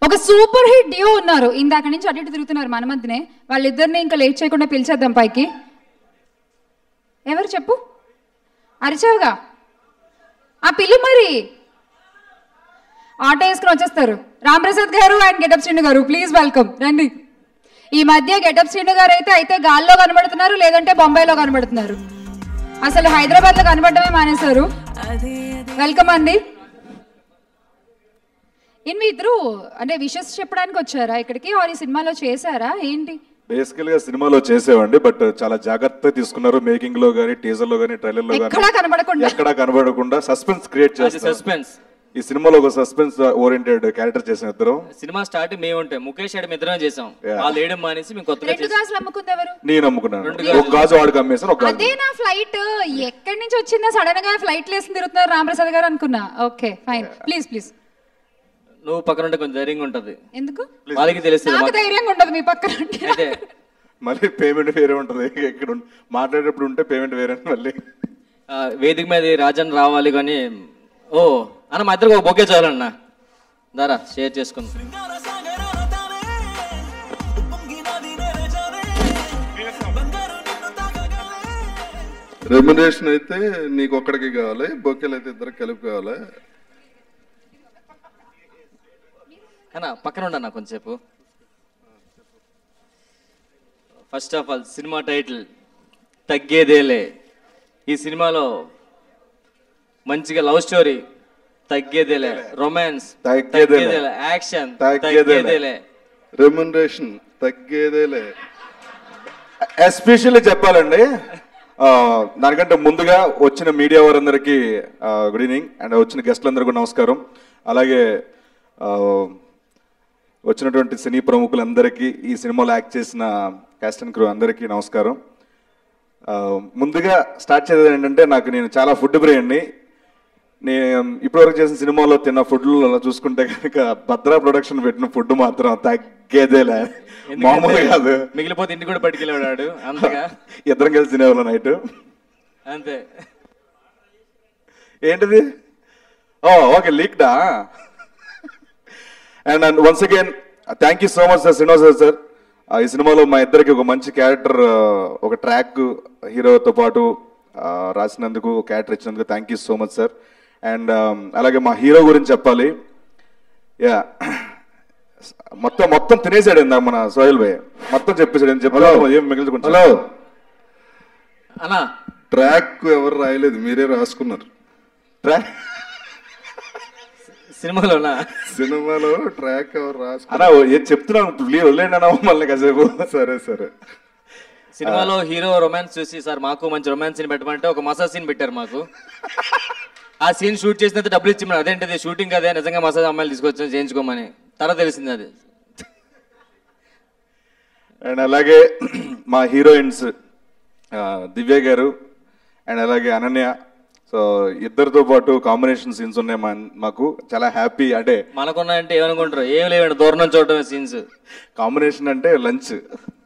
ఒక super hit డియో ఉన్నారు ఇందాక నుంచి అటు ఇటు తిరుగుతున్నారు మన మధ్యనే వాళ్ళిద్దరిని ఇంకా లేట్ చేయకుండా పిలిచేద్దాం పైకి ఎవరు చెప్పు అరిచావుగా ఆ పిల్లు మరి ఆటో వేసుకుని వచ్చేస్తారు రామప్రసాద్ గారు అండ్ గెటప్ శ్రీను గారు ప్లీజ్ వెల్కమ్ రండి ఈ మధ్య గెటప్ శ్రీను గారు అయితే అయితే గాల్లో కనబడుతున్నారు లేదంటే బొంబాయిలో కనబడుతున్నారు అసలు హైదరాబాద్ లో కనబడమే మానేశారు వెల్కమ్ అండి ఏం మీ ఇద్దరు అంటే విషెస్ చెప్పడానికి వచ్చారా ఇక్కడికి ఆర్ ఈ సినిమాలో చేశారా ఏంటి బేసికల్ గా సినిమాలో చేసేవండి బట్ చాలా జాగ్రత్త తీసుకున్నారు మేకింగ్ లో గానీ టీజర్ లో గానీ ట్రైలర్ లో ఎక్కడా గానీ కనబడకుండా ఎక్కడా కనబడకుండా సస్పెన్స్ క్రియేట్ అది చేస్తారు సస్పెన్స్ ఈ సినిమాలో ఒక సస్పెన్స్ ఓరియంటెడ్ క్యారెక్టర్ చేసిన ఇద్దరు సినిమా స్టార్ట్ మేము ఉంటాం ముఖేష్ ఆడ ఇద్దరం చేసాం Yeah. వాళ్ళు వేయడం మానేసి మేము కొత్తగా రెండు చేసాం గాజులు అమ్ముకుంది ఎవరు నేను అమ్ముకున్నాను రెండు ఒక గాజు వాడికి అమ్మేసాను ఒక గాజు అదే నా ఫ్లైట్ ఎక్కడి నుంచి వచ్చిందా సడన్ గా ఫ్లైట్ లేసి తిరుగుతున్నారు రామప్రసాద్ గారు అనుకున్నా ఓకే ఫైన్ ప్లీజ్ ప్లీజ్ నువ్వు పక్కన ఉంటే కొంచెం ధైర్యంగా ఉంటది ఎందుకు వాళ్ళకి తెలుస్తుంది నాకు మాకు- ధైర్యంగా ఉండదు మీ పక్కన ఉంటే. అయితే మళ్ళీ పేమెంట్ వేరే ఉంటది ఇక్కడ ఉం- మాట్లాడేటప్పుడు ఉంటే పేమెంట్ వేరే మళ్ళీ ఆ, వేదిక మీద ఈ రాజన్ రావాలి కానీ ఓ అన్న మా ఇద్దరికి ఒక బొకే చాలన్న దారా షేర్ చేసుకుందాం రెమ్యునరేషన్ అయితే నీకు ఒక్కడికి కావాలి బొకేలు అయితే ఇద్దరికి కలిపి కావాలి అన్న పక్కన ఉండన్న కొంచెంసేపు first of all cinema title తగ్గేదేలే ఈ సినిమాలో మంచిగా లవ్ స్టోరీ తగ్గేదేలే రొమాన్స్ తగ్గేదేలే. యాక్షన్ తగ్గేదేలే. తగ్గేదేలే రెమ్యునరేషన్ తగ్గేదేలే ఎస్పెషల్లీ చెప్పాలండి ఆ, దానికంటే ముందుగా వచ్చిన మీడియా వారందరికీ గుడ్ ఈవినింగ్ అండ్ వచ్చిన గెస్టులందరికీ నమస్కారం అలాగే ఆ, వచ్చినటువంటి సినీ ప్రముఖులందరికీ ఈ సినిమాలో యాక్ట్ చేసిన క్యాస్ట్ అండ్ క్రూ అందరికీ నమస్కారం ఆ, ముందుగా స్టార్ట్ చేసేది ఏంటంటే నాకు నేను చాలా ఫుడ్ ప్రియండి నేను ఇప్పటివరకు చేసిన సినిమాలో తిన్న ఫుడ్లు చూసుకుంటే కనుక భద్రా ప్రొడక్షన్ పెట్టిన ఫుడ్ మాత్రం తగ్గేదేలే మామూలు కాదు మిగిలిపోతే ఇంటికి కూడా పట్టుకెళ్ళేవాడు అంతగా ఇద్దరం కలిసి తినేవాళ్ళం నైట్ అంతే ఏంటిది ఓ ఓకే లీక్డా and and once again thank you so much sir Srinivas sir ఈ సినిమాలో మా ఇద్దరికి ఒక మంచి క్యారెక్టర్ ఒక ట్రాక్ హీరోతో పాటు ఆ, రాసినందుకు క్యారెక్టర్ ఇచ్చినందుకు thank you so much sir and అలాగే మా హీరో గురించి చెప్పాలి యా మొత్తం మొత్తం తినేసాడు ఇందాక మన సోహెల్ భాయ్ మొత్తం చెప్పేసాడు ఏం చెప్పాలో ఏం మిగిలింది కొంచెం హలో అన్నా ట్రాక్ ఎవరు రాయలేదు మీరే రాసుకున్నారు Tra- సినిమాలోనా సినిమాలో ట్రాక్ ఎవరు రాసుకున్నారు అన్నా ఏం చెప్తున్నాను ప్లీజ్ వదిలేండి అన్న మళ్ళీ కాసేపు సరే సరే సినిమాలో హీరో రొమాన్స్ చూసి సార్ మాకు మంచి రొమాన్స్ సీన్ పెట్టమంటే ఒక మసాజ్ సీన్ పెట్టారు మాకు ఆ సీన్ షూట్ చేసినంత డబ్బులు ఇచ్చి అదేంటిది షూటింగ్ అదే నిజంగా మసాజ్ అమ్మాయిలు తీసుకొచ్చి చేయించుకోమని తర్వాత తెలిసింది అది అండ్ అలాగే మా హీరోయిన్స్ దివ్య గారు అండ్ అలాగే అనన్య సో ఇద్దరితో పాటు కాంబినేషన్ సీన్స్ ఉన్నాయి మా మాకు చాలా హ్యాపీ అంటే మనకున్నాయంటే ఏమనుకుంటారు ఏం లేవండి దూరం నుంచి చూడటమే సీన్స్ కాంబినేషన్ అంటే lunch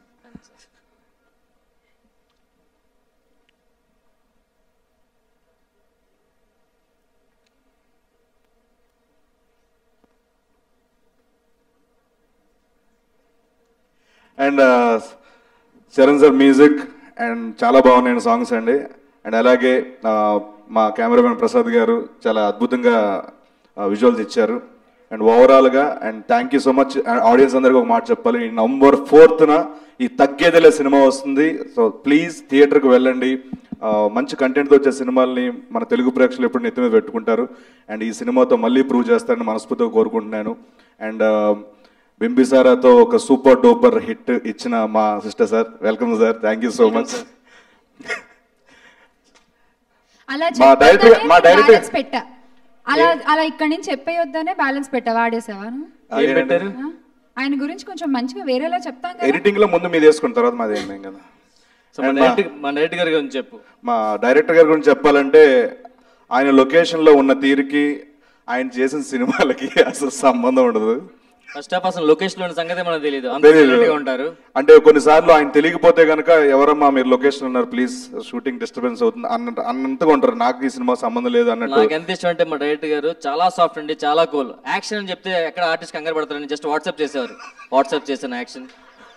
and Charan sir music and చాలా బాగున్నాయి సాంగ్స్ అండి అండ్ అలాగే ఆ, మా కెమెరామెన్ ప్రసాద్ గారు చాలా అద్భుతంగా విజువల్స్ ఇచ్చారు అండ్ ఓవరాల్గా and thank you so much audience అందరికీ ఒక మాట చెప్పాలి ఈ నంబర్ ఫోర్త్న ఈ తగ్గేదిలే సినిమా వస్తుంది సో ప్లీజ్ థియేటర్కి వెళ్ళండి ఆ, మంచి కంటెంట్తో వచ్చే సినిమాల్ని మన తెలుగు ప్రేక్షకులు ఎప్పుడు నెత్తి మీద పెట్టుకుంటారు అండ్ ఈ సినిమాతో మళ్ళీ ప్రూవ్ చేస్తారని మనస్ఫూర్తిగా కోరుకుంటున్నాను అండ్ బింబిసారాతో ఒక సూపర్ డూపర్ హిట్ ఇచ్చిన మా sister sir welcome sir thank you so much అలా మా director- చెప్పొద్దనే మా director- balance పెట్టా అలా అలా ఇక్కడి నుంచి చెప్పేయొద్దనే బ్యాలెన్స్ పెట్టా వాడేసావా నువ్వు? ఏం పెట్టారు ఆ? ఆయన గురించి కొంచెం మంచిగా వేరేలా చెప్తాం కదా ఎడిటింగ్ లో ముందు మీరు వేసుకున్న తర్వాత మాది ఏం కదా సో మన And మా- డైరెక్ట్ మన డైరెక్ట్ గారి గురించి చెప్పు మా డైరెక్టర్ గారి గురించి చెప్పాలంటే ఆయన లొకేషన్ లో ఉన్న తీరుకి ఆయన చేసిన సినిమాలకి అసలు సంబంధం ఉండదు ఫస్ట్ ఆఫ్ అసలు లొకేషన్ లో సంగతి మనకు తెలియదు అంత తెలీదు. silent గా ఉంటారు అంటే కొన్నిసార్లు ఆయన తెలియకపోతే కనుక ఎవరమ్మా మీరు లొకేషన్ ఉన్నారు ప్లీజ్ షూటింగ్ డిస్టర్బెన్స్ అవుతుంది అన్న అన్నంతగా ఉంటారు నాకు ఈ సినిమా సంబంధం లేదు అన్నట్టు నాకు ఎంత ఇష్టం అంటే మా డైరెక్టర్ గారు చాలా సాఫ్ట్ అండి చాలా కూల్ యాక్షన్ అని చెప్తే ఎక్కడ ఆర్టిస్ట్ కంగారు పడతారని జస్ట్ వాట్సాప్ చేసేవారు వాట్సాప్ చేశాను యాక్షన్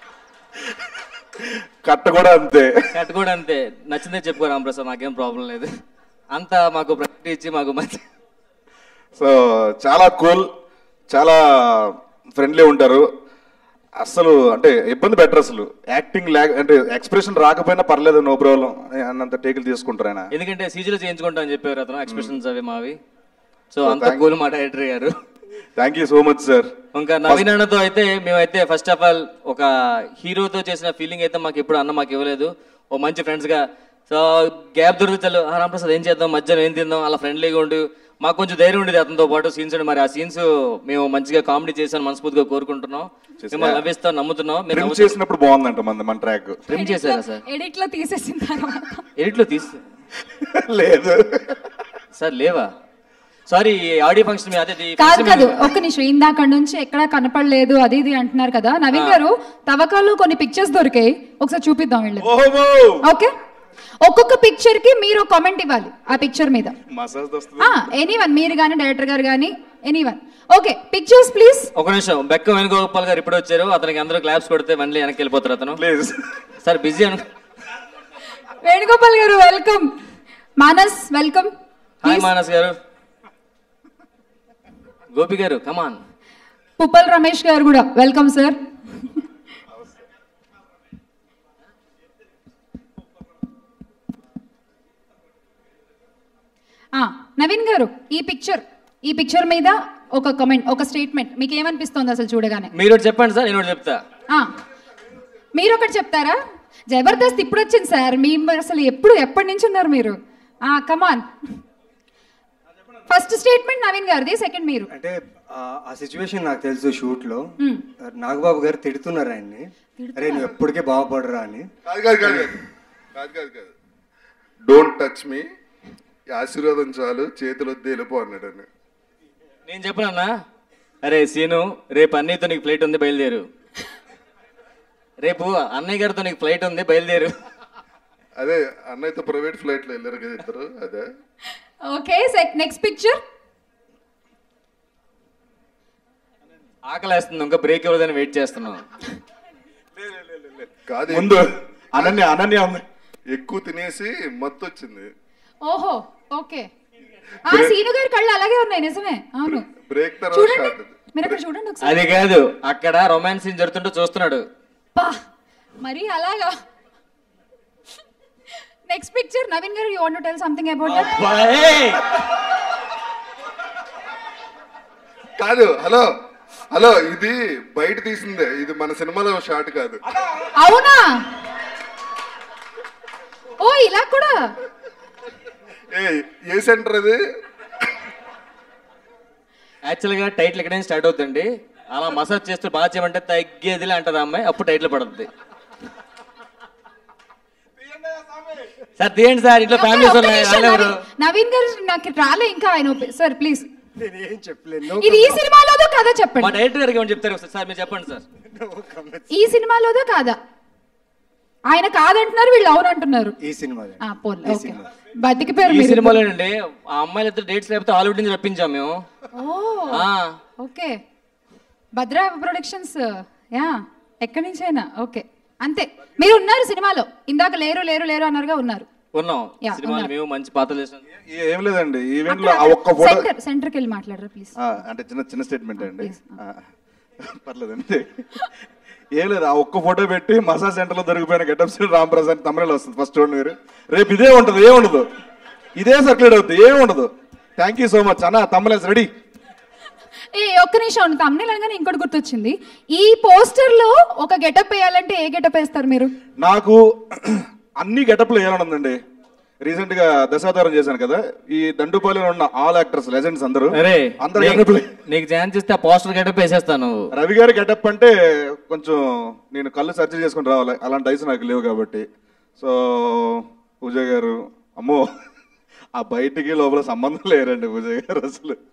కట్ట కూడా అంతే కట్ కూడా అంతే నచ్చిందే చెప్పుకో రామప్రసాద్ నాకేం ప్రాబ్లం లేదు అంతా మాకు ప్రయారిటీ ఇచ్చి మాకు మంచి సో చాలా కూల్ చాలా ఫ్రెండ్లీ ఉంటారు అసలు అంటే ఇబ్బంది పెట్టరు అసలు యాక్టింగ్ లేక అంటే ఎక్స్ప్రెషన్ రాకపోయినా పర్లేదు నో ప్రాబ్లం అన్నంత టేకులు తీసుకుంటారు ఆయన ఎందుకంటే సీజీలో చేయించుకుంటా అని చెప్పారు అతను ఎక్స్ప్రెషన్స్ అవి మావి సో So, అంత thank- కూల్ మా డైరెక్టర్ గారు thank you so much sir ఇంకా నవీన్ అన్నతో అయితే మేమైతే ఫస్ట్ ఆఫ్ ఆల్ ఒక హీరోతో చేసిన ఫీలింగ్ అయితే మాకు ఎప్పుడు అన్న మాకు ఇవ్వలేదు ఓ మంచి ఫ్రెండ్స్ గా సో గ్యాప్ దొరికితే చాలు "ఆ, రామప్రసాద్ ఏం చేద్దాం మధ్యాహ్నం ఏం తిందాం అలా ఫ్రెండ్లీగా ఉండి మాకు కొంచెం ధైర్యం ఉండేది అతనితో పాటు సీన్స్ మరి ఆ సీన్స్ మేము మంచిగా కామెడీ చేసాను మనస్ఫూర్తిగా కోరుకుంటున్నాం మిమ్మల్ని నవ్విస్తాం నమ్ముతున్నాం మీరు ట్రిమ్ నవ్వుతున్నారు. చేసినప్పుడు బాగుందంట మన మన ట్రాక్ ట్రిమ్ చేశారా సార్ ఎడిట్ లో తీసేసిన తర్వాత ఎడిట్లో తీసి లేదు సార్ లేవా సారీ ఆడియో ఫంక్షన్ అదే ఈ కాదు function కాదు మీద- ఒక్క నిమిషం ఇందాక నుంచి ఎక్కడా కనపడలేదు అది ఇది అంటున్నారు కదా నవీన్ గారు తవ్వకాల్లో కొన్ని పిక్చర్స్ దొరికాయి ఒకసారి చూపిద్దాం వీళ్ళు ఓహో ఓకే ఒక్కొక్క పిక్చర్ కి మీరు కామెంట్ ఇవ్వాలి ఆ పిక్చర్ మీద మసాజ్ వస్తుంది ఎనీ వన్ మీరు కానీ డైరెక్టర్ గారు కానీ anyone okay pictures please ఒక నిమిషం బెక్క వేణుగోపాల్ గారు ఇప్పుడు వచ్చారు అతనికి అందరూ క్లాప్స్ కొడితే మళ్ళీ వెనక్కి వెళ్ళిపోతారు అతను please sir busy Anu Venugopal గారు welcome Manas welcome hi Manas గారు గోపి గారు కమాన్ పుప్పల్ రమేష్ గారు కూడా వెల్కమ్ సార్ నవీన్ గారు ఈ పిక్చర్ ఈ పిక్చర్ మీద ఒక కమెంట్ ఒక స్టేట్మెంట్ మీకు ఏమనిపిస్తుంది అసలు చూడగానే మీరు ఒకటి చెప్పండి సార్ నేను ఒకటి చెప్తా ఆ, మీరు ఒకటి చెప్తారా జబర్దస్త్ ఇప్పుడు వచ్చింది సార్ మీ అసలు ఎప్పుడు ఎప్పటి నుంచి ఉన్నారు మీరు కమాన్ ఫస్ట్ స్టేట్మెంట్ నవీన్ గారిది సెకండ్ మీరు అంటే ఆ- ఆ సిచ్యువేషన్ నాకు తెలుసు షూట్ లో నాగబాబు గారు తిడుతున్నారు ఆయన్ని అరే నువ్వు ఎప్పటికే బాగుపడరా అని కాదు కాదు కాదు కాదు కాదు కాదు కాదు డోంట్ టచ్ మీ ఆశీర్వాదం చాలు చేతులు వద్దు వెళ్ళిపో అన్నాడు అని నేను చెప్పనన్నా అరే సీను రేపు అన్నయ్యతో నీకు ఫ్లైట్ ఉంది బయలుదేరు రేపు అన్నయ్య గారితో నీకు ఫ్లైట్ ఉంది బయలుదేరు అదే అన్నయ్యతో ప్రైవేట్ ఫ్లైట్ లో వెళ్ళారు కదా ఇద్దరు అదే ఓకే నెక్స్ట్ పిక్చర్ ఆకలేస్తుంది ఇంకా బ్రేక్ ఇవ్వదని వెయిట్ చేస్తున్నాం కాదు ముందు అనన్య అనన్య ఉంది ఎక్కువ తినేసి మత్తు వచ్చింది ఓహో ఓకే ఆ సీను గారి కళ్ళు అలాగే ఉన్నాయి నిజమే అవును బ్రేక్ తర్వాత చూడండి షార్ట్ మీరు అక్కడ చూడండి ఒకసారి అది కాదు అక్కడ రొమాన్స్ సీన్ జరుగుతుంటే చూస్తున్నాడు పా మరి అలాగా నెక్స్ట్ పిక్చర్ నవీన్ గారు you want tell something about that boy. కాదు హలో హలో ఇది బయట తీసిందే ఇది మన సినిమాలో షార్ట్ కాదు అవునా ఓ ఇలా కూడా ఏ ఏ సెంటర్ అది యాక్చువల్ గా టైటిల్ ఎక్కడైనా స్టార్ట్ అవుతుంది అలా మసాజ్ చేస్తూ బాగా చేయమంటే తగ్గేదిలే అంటది ఆ అమ్మాయి అప్పుడు టైటిల్ పడుతుంది సార్ తీయండి సార్ ఇంట్లో ఒక్క- ఫ్యామిలీస్ ఒక్క ఉన్నాయి నిమిషం, వాళ్ళెవరు నవీన్- నవీన్ గారు నాకు రాలే ఇంకా ఆయన సార్ ప్లీజ్ నేను ఏం చెప్పలేను ఇది ఈ సినిమాలోదో కాదా మా చెప్పండి డైరెక్టర్ గారికి ఏమని చెప్తారు ఒకసారి సార్ మీరు చెప్పండి సార్ ఈ సినిమాలోదో కాదా ఆయన కాదంటున్నారు వీళ్ళు అవును అంటున్నారు ఈ సినిమా ఆ, పోన్లే, ఓకే బతికిపోయారు ఈ మీరు సినిమాలో అండి ఆ అమ్మాయిలు ఇద్దరు డేట్స్ లేకపోతే హాలీవుడ్ నుంచి రప్పించాం మేము ఓ ఆ, ఓకే భద్రా ప్రొడక్షన్స్ యా ఎక్కడి నుంచైనా ఓకే అంతే మీరు ఉన్నారు సినిమాలో ఇందాక లేరు లేరు లేరు అన్నారుగా ఉన్నారు ఉన్నాం యా, సినిమాలు ఉన్నారు. మేము మంచి పాత్రలు చేసాం ఏ- ఏం లేదండి ఈవెంట్ లో ఆ ఒక్క ఫోటో సెంటర్ సెంటర్కి వెళ్ళి మాట్లాడరా ప్లీజ్ ఆ, అంటే చిన్న చిన్న స్టేట్మెంట్ అండి ఆ, పర్లేదు అంతే ఏం లేదు ఆ ఒక్క ఫోటో పెట్టి మసాజ్ సెంటర్ లో దొరికిపోయిన గెటప్ శ్రీ రామప్రసాద్ తమిళలో వస్తుంది ఫస్ట్ చూడండి మీరు రేపు ఇదే ఉంటుంది ఏం ఉండదు ఇదే సర్క్యులేట్ అవుతుంది ఏం ఉండదు థ్యాంక్ యూ సో మచ్ అన్న తమిళస్ రెడీ ఏ ఒక్క నిమిషం తమ్నేల్ అనగానే ఇంకోటి గుర్తొచ్చింది ఈ పోస్టర్ లో ఒక గెటప్ వేయాలంటే ఏ గెటప్ వేస్తారు మీరు నాకు అన్ని గెటప్లు వేయాలని ఉందండి రీసెంట్ గా దశావతారం చేశాను కదా ఈ దండుపాలెంలో ఉన్న ఆల్ యాక్టర్స్ లెజెండ్స్ అందరూ అరే అందరు నీకు- గెటప్లు నీకు ఛాన్స్ ఇస్తే ఆ పోస్టర్ గడ్డ వేసేస్తాను రవి గారి గెటప్ అంటే కొంచెం నేను కళ్ళు సర్జరీ చేసుకుని రావాలి అలాంటి ఐస్ నాకు లేవు కాబట్టి సో పూజ గారు అమ్మో ఆ బయటికి లోపల సంబంధం లేరండి పూజ గారు అసలు